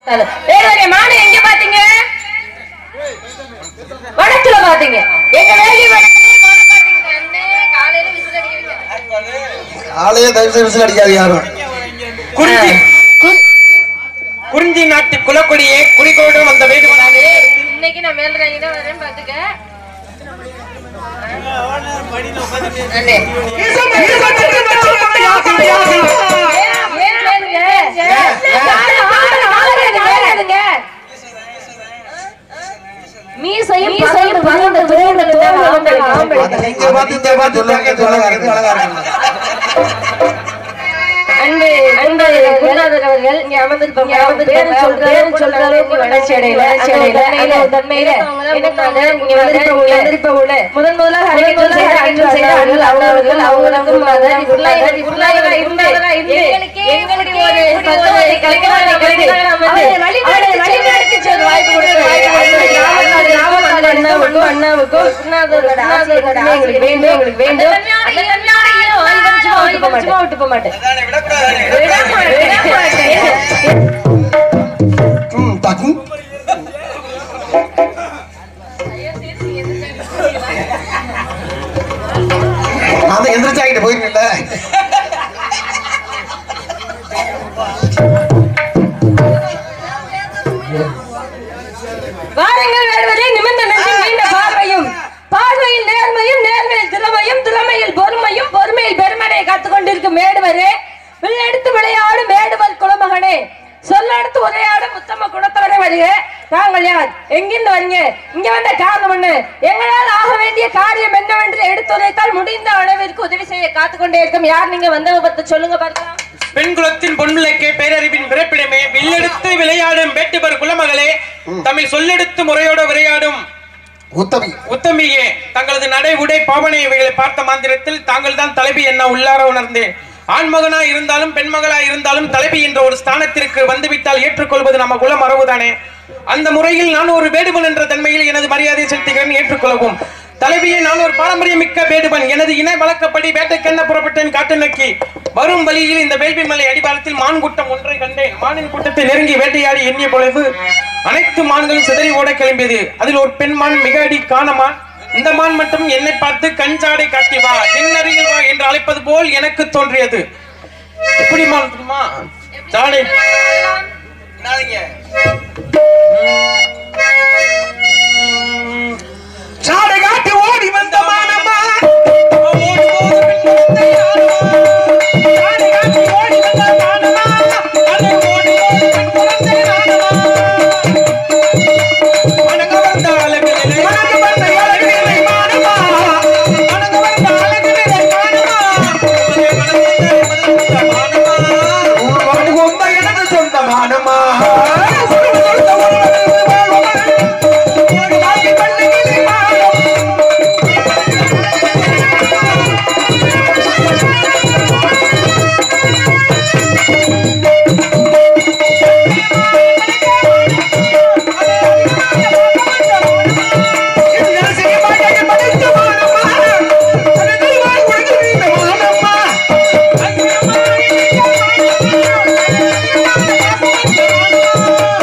வேறு மானை எங்க பாத்தீங்க வடக்குல பாத்தீங்க எங்க வேலி வடக்குல மானை பாத்தீங்க அண்ணே காலையில விசில் அடிக்கிறீங்க ஆளையே தயவு செய்து விசில் அடிக்காது யாரும் குறிஞ்சி குறிஞ்சி நாட்டு குலக்கொடியே குறிக்கோடு வந்த வேண்டுமனாலே இன்னைக்கு நான் மேல இறங்கி தான் வரேன் பாத்துக்க அண்ணே ஏன் கேளுங்க? கேளுங்க. மீசையும் மீசையும் பறந்து துணிந்த தோல் ஆம்பளை ஆம்பளை அதை இங்க பார்த்து இங்க பார்த்து சொல்லுங்க சொல்லுங்க இது அழகா இருக்கு அன்பு அன்பு குருநாதர் அவர்கள் இங்க அமர்ந்திருப்பாங்க பேரு சொல்றாரு சொல்றாரு இங்க வளர்ச்சி அடையல வளர்ச்சி அடையல அந்த தன்மையில எனக்காக இங்க வந்திருப்ப வந்திருப்ப உள்ள முதன் முதலாக அறிவித்தல் செய்த அன்பு செய்த அன்பு அவர்கள் அவங்களுக்கும் மாதர் குருநாதர் குருநாதரா இருந்து எங்களுக்கு எங்களுக்கு ஒரு பத்தொன்பது கலைஞர்களை கிடைத்து அவரை வழிநடத்தி செல்ல வாய்ப்பு கொடுத்த ராமநாடு ராமநாடு அண்ணாவுக்கும் அண்ணாவுக்கும் குருநாதரோட ஆசீர்வாதம் எங்களுக்கு வேண்டும் எங்களுக்கு வேண்டும் அந்த தன்மையான ஈரம் இவன் சும்மா இவன் சும்மா விட்டு போக மாட்டேன் ம் தாக்கு நான் தான் எந்திரிச்சாகிட்டு போயிருக்கேன்ல வாருங்கள் வேறுவரே நிமிர்ந்த நெஞ்சும் நீண்ட பார்வையும் பார்வையில் நேர்மையும் நேர்மையில் திறமையும் திறமையில் பொறுமையும் பொறுமையில் பெருமனை காத்துக் கொண்டிருக்கும் மேடுவரே வில்லெடுத்து விளையாடும் மேடுவர் குலமகனே சொல்லெடுத்து உரையாடும் உத்தம குணத்தவரை வருக தாங்கள் யார் எங்கிருந்து வரீங்க இங்க வந்த காரணம் என்ன எங்களால் ஆக வேண்டிய காரியம் என்னவென்று எடுத்துரைத்தால் முடிந்த அளவிற்கு உதவி செய்ய காத்துக்கொண்டே இருக்கும் யார் நீங்க வந்தவங்க பத்தி சொல்லுங்க பார்க்கலாம் பெண் குலத்தின் பொன்முளைக்கே பேரறிவின் பிறப்பிடமே வில்லெடுத்து விளையாடும் வேட்டுவர் குலமகளே தமிழ் சொல்லெடுத்து முறையோடு விளையாடும் உத்தமி உத்தமியே தங்களது நடை உடை பாவனை இவைகளை பார்த்த மாந்திரத்தில் தாங்கள் தான் தலைவி என்ன உள்ளார உணர்ந்தேன் ஆண்மகனா இருந்தாலும் பெண்மகளா இருந்தாலும் தலைவி என்ற ஒரு ஸ்தானத்திற்கு வந்துவிட்டால் ஏற்றுக்கொள்வது நம்ம குல மரபுதானே அந்த முறையில் நான் ஒரு வேடுவன் என்ற தன்மையில் எனது மரியாதையை செலுத்துகிறேன் ஏற்றுக்கொள்ளவும் தலைவியை நான் ஒரு பாரம்பரியம் மிக்க வேடுவன் எனது இன வழக்கப்படி வேட்டைக்கென்ன புறப்பட்டேன் காட்டு நக்கி வரும் வழியில் இந்த வேள்வி மலை அடிவாரத்தில் மான் கூட்டம் ஒன்றை கண்டேன் மானின் கூட்டத்தை நெருங்கி வேட்டையாடி எண்ணிய பொழுது அனைத்து மான்களும் சிதறி ஓட கிளம்பியது அதில் ஒரு பெண் மான் மிக அடி காணமான் இந்த மான் மட்டும் என்னை பார்த்து கஞ்சாடை காட்டி வா என் அருகில் வா என்று அழைப்பது போல் எனக்கு தோன்றியது எப்படி மான் தெரியுமா ஜாடை சாடை காட்டி ஓடி வந்த மானம்மா சாடை காட்டி ஓடி வந்த மானம்மா அதை ஓடி ஓடி பெண் குழந்தை நானம்மா வணங்க வந்த அழகிலே வணக்கம் வந்த அழகிலே மானம்மா வணக்கம் வந்த அழகிலே மானம்மா ஊர் வாழ்வுந்த எனது சொந்த மானம்மா மானம்மா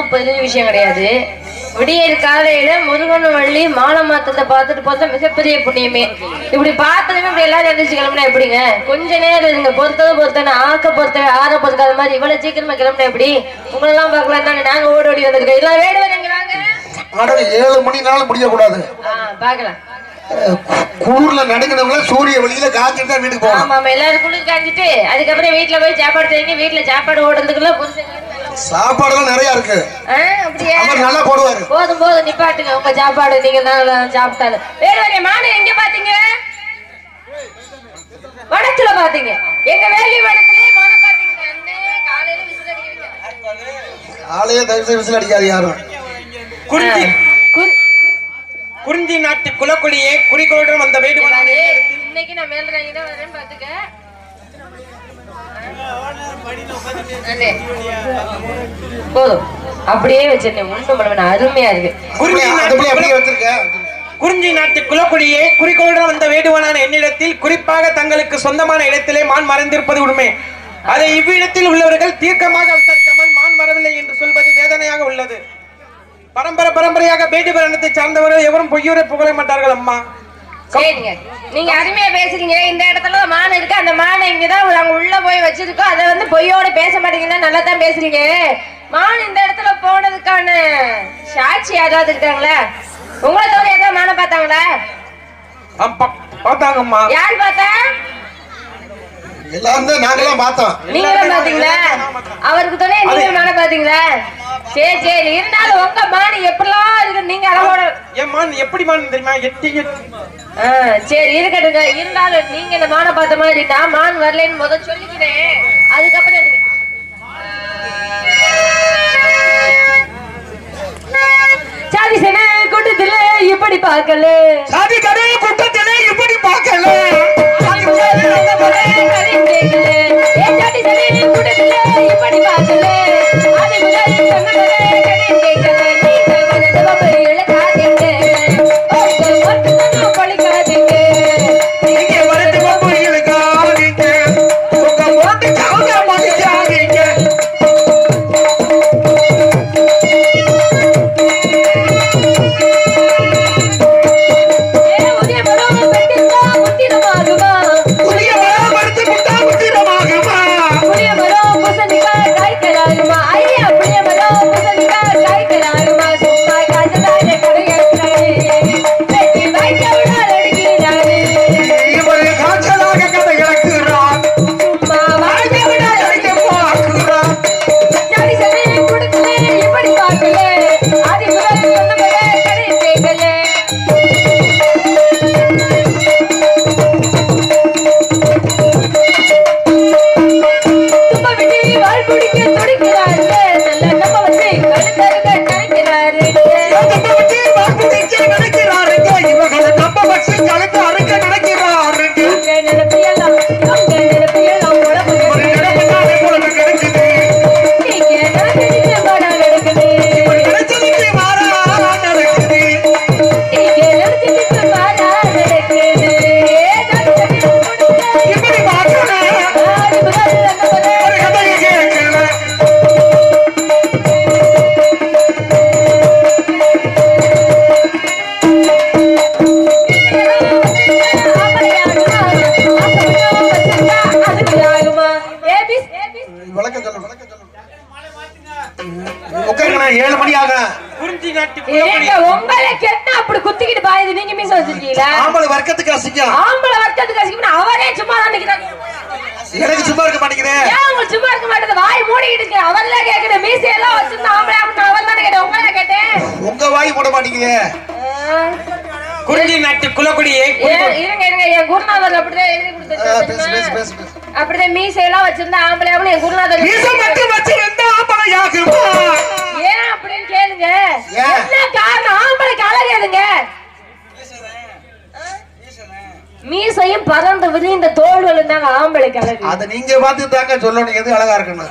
பெரிய விஷயம் கிடையாது விடியற் காலையில முருகன் வள்ளி மாலை மாத்தத்தை பார்த்துட்டு பார்த்தா மிகப்பெரிய புண்ணியமே இப்படி பார்த்ததுமே இப்படி எல்லாரும் எந்திரிச்சு கிளம்புனா எப்படிங்க கொஞ்ச நேரம் இருங்க பொறுத்தது பொறுத்தன ஆக்க பொறுத்தவே ஆற பொறுக்காத மாதிரி இவ்வளவு சீக்கிரமா கிளம்புனா எப்படி உங்களெல்லாம் பார்க்கலாம் தானே நாங்க ஓடி ஓடி வந்திருக்கோம் இதெல்லாம் வேடு வரீங்க வாங்க ஆனா ஏழு மணினாலும் முடியக்கூடாது ஆ பாக்கலாம் அஹ் கு- குளிர்ல நடுங்கினவங்கள சூரிய வெளியில காய்ச்சிட்டு தான் வீட்டுக்கு போகணும் ஆமா ஆமா எல்லாரும் குளிர் காஞ்சிட்டு அதுக்கப்புறம் வீட்டுல போய் சாப்பாடு செய்யுங்க வீட்டுல சாப்பாடு ஓடுறதுக்குள்ள புருஷன் சாப்பாடுலாம் நிறைய இருக்கு ஆ, அப்படியா அவர் நல்லா போடுவாரு போதும் போதும் நிப்பாட்டுங்க உங்க சாப்பாடு நீங்க தான் சாப்பிட்டாலும் வேறு வேறு மானை எங்க பாத்தீங்க வனத்துல பாத்தீங்க எங்க வேலி வனத்திலே மானை பாத்தீங்க அண்ணே காலையில விசில் அடிக்க வைக்க ஆளையே தயவு செய்து விசில் அடிக்காது யாரும் குறிஞ்சி குறி- குறிஞ்சி நாட்டு குலக்கொடியே குறிக்கோளுடன் வந்த வேடுவனான ஏய், இன்னைக்கு நான் மேல்றாங்க தான் வரேன் பாத்துக்க அண்ணே, போதும் அப்படியே வச்சிருந்தேன் ஒண்ணும் பண்ண வேணாம். அருமையா இருக்கு குறிஞ்சி அது நாட்டு போய் அப்படியே குல- வச்சிருக்க குறிஞ்சி நாட்டு குலக்கொடியே குறிக்கோளுடன் வந்த வேடுவனான என்னிடத்தில் குறிப்பாக தங்களுக்கு சொந்தமான இடத்திலே மான் மறைந்திருப்பது உண்மை அதை இவ்விடத்தில் உள்ளவர்கள் தீர்க்கமாக விசாரிக்காமல் மான் வரவில்லை என்று சொல்வது வேதனையாக உள்ளது பரம்பரை பரம்பரையாக வேடுவரணத்தை சார்ந்தவர்கள் எவரும் பொய்யுரை புகழ மாட்டார்கள் அம்மா சரிங்க நீங்க அருமையா பேசுறீங்க இந்த இடத்துல தான் மான் இருக்கு அந்த மானை இங்கதான் நாங்க உள்ள போய் வச்சிருக்கோம் அதை வந்து பொய்யோட பேச மாட்டீங்கன்னா நல்லா தான் பேசுறீங்க மான் இந்த இடத்துல போனதுக்கான சாட்சி யாராவது இருக்காங்களா உங்களை தவிர ஏதாவது மானை பார்த்தாங்களா அப்பா, பார்த்தாங்கம்மா யார் பார்த்தா எல்லாரும் தான் நாங்கெல்லாம் பார்த்தோம் நீங்களும் பாத்தீங்களா அவருக்கு துணை நீங்க மானை பாத்தீங்களா சரி சரி இருந்தாலும் உங்க மான் எப்படிலாம் இருக்கு நீங்க அளவோட என் மான் எப்படி மான் தெரியுமா எட்டி எட்டி ஆ, சரி இருக்கட்டுங்க இருந்தாலும் நீங்க இந்த மானை பார்த்த மாதிரி நான் மான் வரலைன்னு முத சொல்லிக்கிறேன் அதுக்கப்புறம் நீங்க சாதி சேன கூட்டத்துல இப்படி பார்க்கல சாதி கடை கூட்டத்திலே இப்படி பார்க்கல சாதி முன்னாடி வந்த போலே கதையும் கேட்கல. ஏன் சாதி சேன கூட்டத்துல இப்படி பார்க்கல ஆதி முன்னாடி சொன்ன போலே கதையும் கேட்கல. நீங்கள் கொஞ்சம் சிவப்பு இழுக்காதீங்க. உங்க மட்டும்தான் பழிக்காதீங்க. இங்க வரது கோயிலுக்காதீங்க உங்க ஓட்டு கவுங்க மதிக்காதீங்க ஏன் உதய மரம் பெட்டிருந்தா முத்திரமாகுமா? புதிய பராமரித்து குட்டா புத்திரமாகுமா புளிய மரம் பூசணிக்காய் காய்க்கலாகுமா? ஐயா, புளிய மரம் பூசணிக்காய் காய்க்கலாகுமா? சும்மா காய்ச்சலான கடையற்றாரே. வெட்டி வைத்தவுடன் அடுக்கினாரே. இவரு காய்ச்சலாக கதை இறக்குறான் சும்மா வாய்த்தவுடன் அடிக்க பார்க்கிறான் ஜாதி சனி குடுக்கல, இப்படி பார்க்கல. ஆதி முதல் சொன்னபடி கடை கேட்கல. தும்ப விட்டு வாழ் குடிக்க துடிக்கிறாரு. நல்ல நம்ம வச்சு கழுத்தறுக்க நினைக்கிறாரு. நம்ம வச்சு வாக்குதிக்க நினைக்கிறாருங்க இவங்களை நம்ம வச்சு கழுத்து அறுக்க நினைக்கிறாருங்க இவங்க நினைப்பியெல்லாம், இவங்க நினைப்பியெல்லாம் உடம்புக்கு ஒரு நினைப்புதானே உனக்கு கிடைக்குது நீங்க நினைச்சதுக்கு மாடா நடக்குது. ஒரு நினைச்சதுக்கு மாறா நடக்குது நீங்க நினைச்சதுக்கு மாடா நடக்குது. ஜாதி சனி குடுக்கல, இப்படி பார்க்கணும் ஆதி முதல் அந்த முதல் ஒரு கதையை கேட்கல விளக்கம் சொல்லு விளக்கம் சொல்லு உட்காருங்க ஏழு மணி ஆகும் குறிஞ்சி நாட்டு குலக்கொடி உங்களை கெட்ட அப்படி குத்திக்கிட்டு பாயுது நீங்க மீச வச்சிருக்கீங்களா ஆம்பளை வர்க்கத்துக்கு அசிங்கம் ஆம்பளை வர்க்கத்துக்கு அசிக்கணும் அவரே சும்மா தான் நிக்கிறாங்க எனக்கு சும்மா இருக்க மாட்டேங்குது ஏன் உங்களுக்கு சும்மா இருக்க மாட்டேது வாய் மூடிக்கிட்டு இருக்கு அவர்ல கேக்குறேன் மீசையெல்லாம் வச்சிருந்தா ஆம்பளை அப்படின்னு அவர் தானே கேட்டேன் உங்களே கேட்டேன் உங்க வாய் மூட மாட்டேங்குது குறிஞ்சி நாட்டு குலக்கொடியே ஏன், இருங்க இருங்க என் குருநாதர் அப்படிதான் எழுதி ஆ, பேசு பேசு கொடுத்து பேசு பேசு அப்படிதான் மீசையெல்லாம் வச்சிருந்தா ஆம்பளை ஆம்பளை என் குருநாதர் மீச மட்டும் வச்சிருந்தா ஆம்பளையாகுமா ஏன் அப்படின்னு கேளுங்க ஏன்? என்ன காரணம் ஆம்பளைக்கு அழகு எதுங்க மீசையும் பறந்து விரிந்த தோள்களும் தாங்க ஆம்பளைக்கு அழகு அத நீங்க பார்த்து தாங்க சொல்லணும் எது அழகா இருக்குன்னு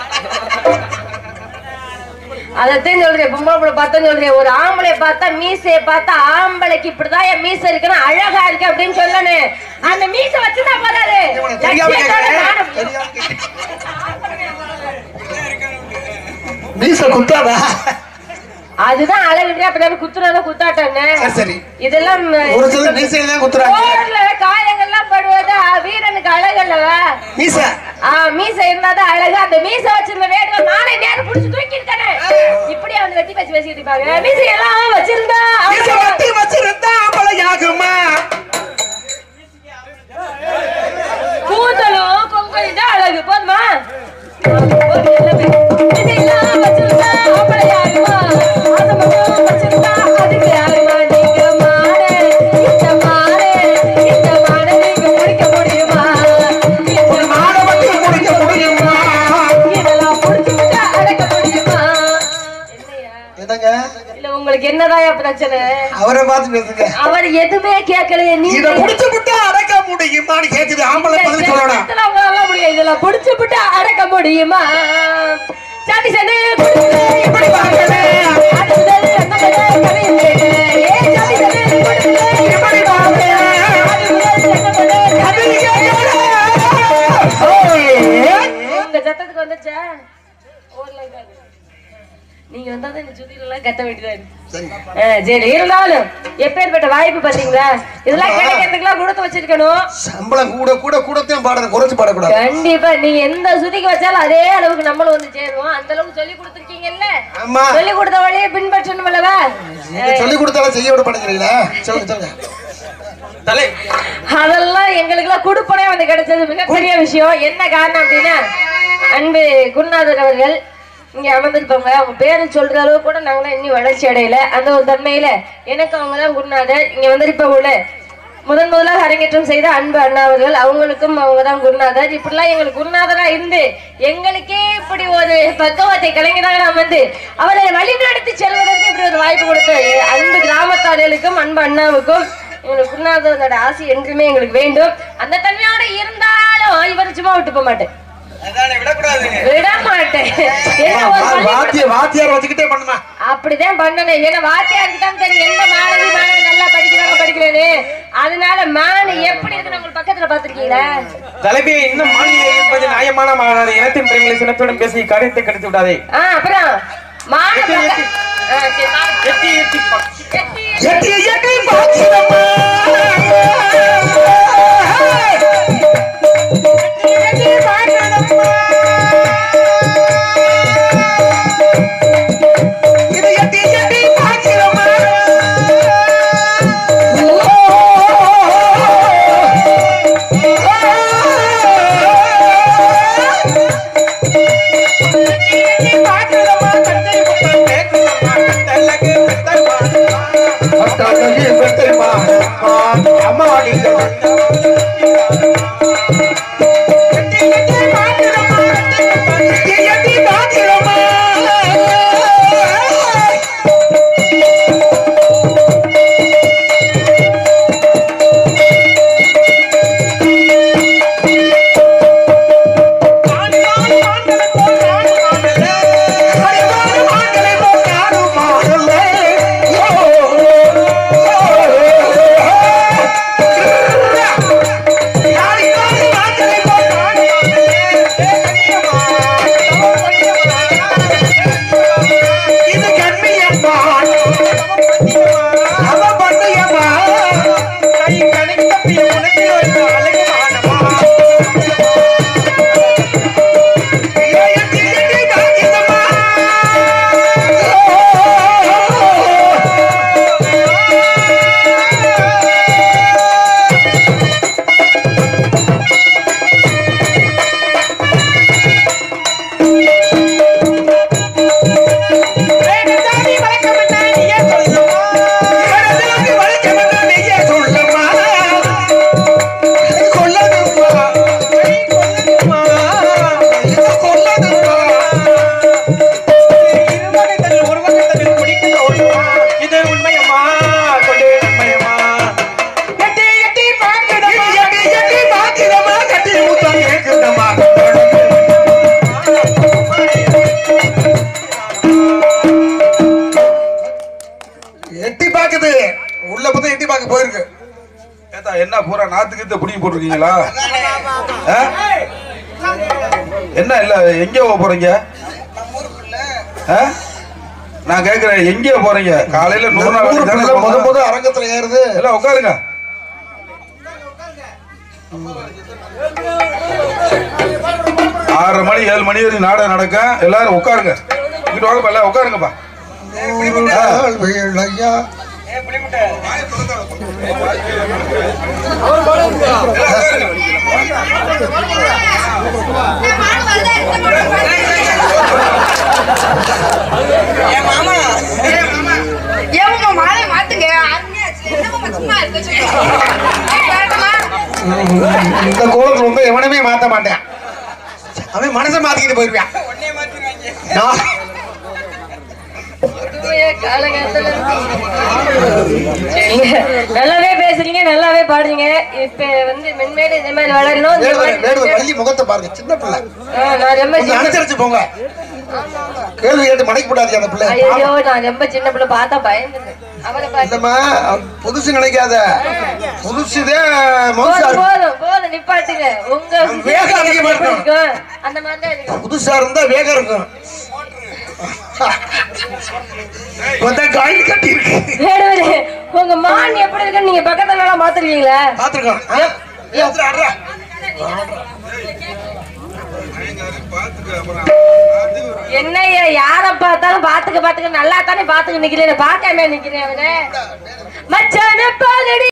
அதத்தான் சொல்றேன் பொம்பளை பிள்ளை பார்த்தா சொல்றேன் ஒரு ஆம்பளை பார்த்தா மீசையை பார்த்தா ஆம்பளைக்கு இப்படிதான் என் மீசை இருக்குன்னு அழகா இருக்கு அப்படின்னு சொல்லணும் அந்த மீசை வச்சுதான் போதாது தெரியாம லட்சியத்தோட கேக்குறேன். நானும் தெரியாம கேக்குறேன். மீச குத்தாதா அதுதான் அழகுங்க அப்ப குத்துறத குத்தாட்டன்னு சரி, சரி இதெல்லாம் ஒரு சிலர் மீசையில தான் குத்துறாங்க போர்ல காயங்கள்லாம் படுவது ஆ, வீரனுக்கு அழகு அல்லவா மீச ஆ மீசை இருந்தாதான் அழகு அந்த மீசை வச்சிருந்த வேடுவ நானே நேரம் புடிச்சு தூக்கி இருக்கானே இப்படியே வந்து வெட்டி பேசி பேசிட்டு இருப்பாங்க மீசை எல்லாம் வச்சிருந்தா மீச அவனுக்கு- வட்டி வச்சிருந்தா ஆம்பளையாகுமா கூந்தலும் கொங்கலும் தான் அழகு போதுமா போதும் எல்லாமே. மீசை எல்லாம் வச்சிருந்தா ஆம்பளையாகுமா? அது மட்டும் வச்சிருந்தா அதுக்கு யாருமா? நீங்க மாடு, இந்த மாடு, இந்த மாடு நீங்க முடிக்க முடியுமா? இந்த மாட வட்டி முடிக்க முடியுமா இதெல்லாம் புடிச்சு விட்டா அடக்க முடியுமா? என்னய்யா? என்னங்க இல்ல உங்களுக்கு என்னதாயா பிரச்சனை அவரை பார்த்து பேசுங்க அவர் எதுவுமே கேட்கலையே இத நீங்க புடிச்சு விட்டா அடக்க முடியுமான்னு கேக்குது ஆம்பளை பதில் சொல்லணும் இதெல்லாம் உங்களால முடியாது. இதெல்லாம் புடிச்சு விட்டு அடக்க முடியுமா சாதி சண்டை கொடுத்து இப்படி பார்க்கவே. அடுத்தது அந்த முதல் கதையும் கேட்டு. ஏ சாதி சண்டை கொடுத்து இப்படி பார்க்கவே. அது முதல் சண்டை முதல் கதையும் கேட்டு. உங்க சத்தத்துக்கு வந்துச்சா ஊர்ல இருக்காது. நீங்க வந்தாதான் இந்த சுத்தில எல்லாம் கத்த வேண்டியதா இருக்கு சரி ஆ, சரி இருந்தாலும் எப்பேற்பட்ட வாய்ப்பு பாத்தீங்களா இதெல்லாம் கிடைக்கிறதுக்குலாம் கொடுத்து வச்சிருக்கணும் சம்பளம் கூட கூட கூடத்தையும் பாடணும் குறைச்சு பாடக்கூடாது கண்டிப்பா நீங்க எந்த சுத்திக்கு வச்சாலும் அதே அளவுக்கு நம்மளும் வந்து சேருவோம் அந்த அளவுக்கு சொல்லி கொடுத்துருக்கீங்கல்ல ஆமா சொல்லி கொடுத்த வழியை பின்பற்றணும் அல்லவா நீங்க சொல்லி கொடுத்தாலும் செய்ய விட மாட்டேங்கிறீங்களா சொல்லுங்க சொல்லுங்க தலை அதெல்லாம் எங்களுக்கு எல்லாம் குடுப்பனே வந்து கிடைச்சது மிகப்பெரிய விஷயம் என்ன காரணம் அப்படின்னா அன்பு குருநாதர் அவர்கள் இங்க அமர்ந்திருப்பாங்க அவங்க பேரு சொல்ற அளவு கூட நாங்களாம் இன்னும் வளர்ச்சி அடையல அந்த ஒரு தன்மையில எனக்கு அவங்க தான் குருநாதர் இங்க வந்திருப்பவங்கள முதன் முதலாக அரங்கேற்றம் செய்த அன்பு அண்ணா அவர்கள் அவங்களுக்கும் அவங்க தான் குருநாதர் இப்படிலாம் எங்களுக்கு குருநாதரா இருந்து எங்களுக்கே இப்படி ஒரு பக்குவத்தை கலைஞராக நாம் வந்து அவரை வழிநடத்தி செல்வதற்கு இப்படி ஒரு வாய்ப்பு கொடுத்த அன்பு கிராமத்தார்களுக்கும் அன்பு அண்ணாவுக்கும் எங்களுக்கு குருநாதரோட ஆசை என்றுமே எங்களுக்கு வேண்டும் அந்த தன்மையோட இருந்தாலும் இவர் சும்மா விட்டு போக மாட்டேன் அதானே விடக்கூடாது விட மாட்டேன் ஏன்னா ஒரு வா- பள்ளிக்கூடம் வாத்திய வாத்தியார் வச்சுக்கிட்டே பண்ணுமா அப்படிதான் பண்ணணும் ஏன்னா வாத்தியாருக்கு தான் தெரியும் எந்த மாணவி மாணவி நல்லா படிக்கிறாங்க படிக்கிறேன்னு அதனால மாணி எப்படி இருக்கு உங்களுக்கு பக்கத்துல பாத்திருக்கீங்களா தலைவியை இன்னும் மாநில என்பது நியாயமான மாநாடு இனத்தின் பிரிவுகளை சினத்துடன் பேசி காரியத்தை கடித்து விடாதே ஆ அப்புறம் மாண எட்டி, எட்டி. ஆ, சரி, பாருங்க. எட்டி எட்டி பா- எட்டி, எட்டி எட்டி பாக்கிறமா எட்டி பாக்கிறமா இது எட்டி எட்டி பாக்கிறமா பாக்கிறமா கண்டை முத்தம் கேக்குதம்மா, கட்டழகு பெத்தம்மா. அத்தானையே பெத்தைமா அம்மா நீங்கள் இது கண்ணியம்மா அவ பண்ணியம்மா கை கணித்த பிய உனக்கில் ஒரு அழகு மானமா. எட்டி எட்டி காக்கிதம்மா வேகத்தாடி வழக்கமென்ன நீயே சொல்லுமா. கடலுக்கு வளைக்கமென்ன நீயே சொல்லம்மா கொல்லணும்மா கை கொல்லுமா. இத கொல்லணும்மா இரு வகைகளில் ஒரு வகைகளில் குடிக்கிற ஒன்றுமா. இது உண்மையம்மா கொண்டு உண்மையம்மா எட்டி எட்டி பாக்கிதம்மா எட்டி எட்டி பாக்கிதம்மா கட்டி ஊத்தம் கேக்குதம்மா எட்டி பாக்குது உள்ள பத்தி எட்டி பாக்க போயிருக்கு ஏத்தா என்ன பூரா நாத்துக்கு இந்த புடிங்கி போட்டிருக்கீங்களா ஆ? என்ன இல்ல எங்க போக போறீங்க ஆ? நான் கேக்குறேன் எங்க போறீங்க காலையில நூறு நாள் ஊர் வரைக்கும் தானே பிள்ளை முத போங்க. முத அரங்கத்துல ஏறுது எல்லாம் உட்காருங்க ஆறரை மணி ஏழு மணி வரைக்கும் நாடகம் நடக்கும் எல்லாரும் உட்காருங்க இங்கிட்டு வாங்கப்பா எல்லாம் உட்காருங்கப்பா நூறு நாள் வேளையா ஏம்மா மாலை மாத்துங்க அருமையாச்சு. என்னம்மா சும்மா இருக்க சொல்லுங்க. வேண்டாமா? இந்த கோலத்துல வந்து எவனுமே மாத்த மாட்டேன் அவன் மனசை மாத்திக்கிட்டு போயிருவான் நான் காலகாலத்துல சரிங்க. நல்லாவே பேசுறீங்க நல்லாவே பாடுறீங்க இப்ப வந்து மென்மேடு இதே மாதிரி வளரணும் இந்த வேடுவர் மாதிரி- வேடுவர் வள்ளி முகத்தை பாருங்க சின்ன பிள்ளை ஆ, நான் ரொம்ப கொஞ்சம் சின்ன அனுசரிச்சு போங்க கேள்வி கேட்டு மடைக்கு போடாதீங்க அந்த பிள்ளை ஐயோ நான் ரொம்ப சின்ன பிள்ளை பார்த்தா பயந்துட்டேன் அவரை பார்த்து இல்லம்மா அவன் புதுசு நினைக்காத புதுசுதே மவுசா போதும் இருக்கு போதும் போதும் நிப்பாட்டுங்க உங்க வேகம் அதிகமா இருக்கும். இருக்கும். அந்த மாதிரி தான் இருக்கும் புதுசா இருந்தா வேகம் இருக்கும் இப்பதான் காயின் கட்டி இருக்கு வேடுவரே, உங்க மான் எப்படி இருக்குன்னு நீங்க பக்கத்துல எல்லாம் பாத்துருக்கீங்களா பாத்துருக்கோம் ஆ? ஏத்துடா, ஆடுறா. என்னய்யா யார பார்த்தாலும் பாத்துக்க பாத்துக்க நல்லா தானே பாத்துக்க நிக்கிறேன் பாக்காம நிக்கிறேன் அவனை மச்சான பாலடி